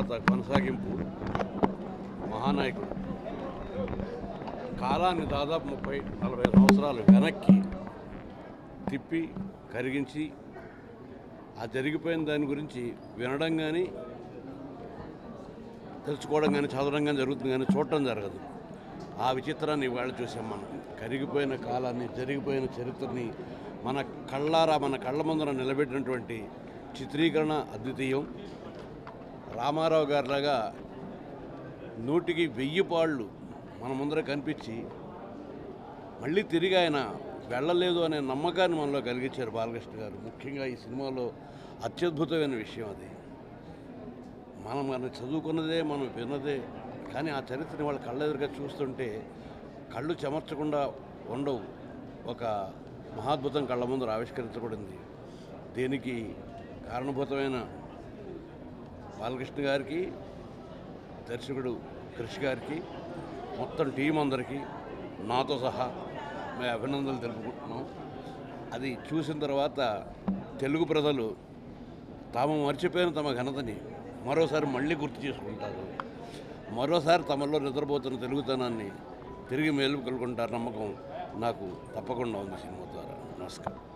తర్వాత కొనసాగింపు మహానాయకుడు కాలాన్ని దాదాపు ముప్పై నలభై సంవత్సరాలు వెనక్కి తిప్పి కరిగించి ఆ జరిగిపోయిన దాని గురించి వినడం కానీ తెలుసుకోవడం కానీ చదవడం కానీ జరుగుతుంది కానీ చూడటం జరగదు ఆ విచిత్రాన్ని ఇవాళ చూసాం మనం కరిగిపోయిన కాలాన్ని జరిగిపోయిన చరిత్రని మన కళ్ళారా మన కళ్ళ ముందర నిలబెట్టినటువంటి చిత్రీకరణ అద్వితీయం రామారావు గారిలాగా నూటికి వెయ్యి పాళ్ళు మన ముందర కనిపించి మళ్ళీ తిరిగి ఆయన వెళ్ళలేదు అనే నమ్మకాన్ని మనలో కలిగించారు బాలకృష్ణ గారు ముఖ్యంగా ఈ సినిమాలో అత్యద్భుతమైన విషయం అది మనం మనం చదువుకున్నదే మనం విన్నదే కానీ ఆ చరిత్రని వాళ్ళ కళ్ళ ఎదురుగా చూస్తుంటే కళ్ళు చెమర్చకుండా ఉండవు ఒక మహాద్భుతం కళ్ళ ముందర ఆవిష్కరించబడింది దీనికి కారణభూతమైన బాలకృష్ణ గారికి దర్శకుడు కృషి గారికి మొత్తం టీం అందరికీ నాతో సహా మేము అభినందనలు తెలుపుకుంటున్నాం అది చూసిన తర్వాత తెలుగు ప్రజలు తాము మర్చిపోయిన తమ ఘనతని మరోసారి మళ్ళీ గుర్తు చేసుకుంటారు మరోసారి తమలో నిద్రపోతున్న తెలుగుతనాన్ని తిరిగి మేలుకొల్కుంటారు నమ్మకం నాకు తప్పకుండా ఉంది సినిమా ద్వారా నమస్కారం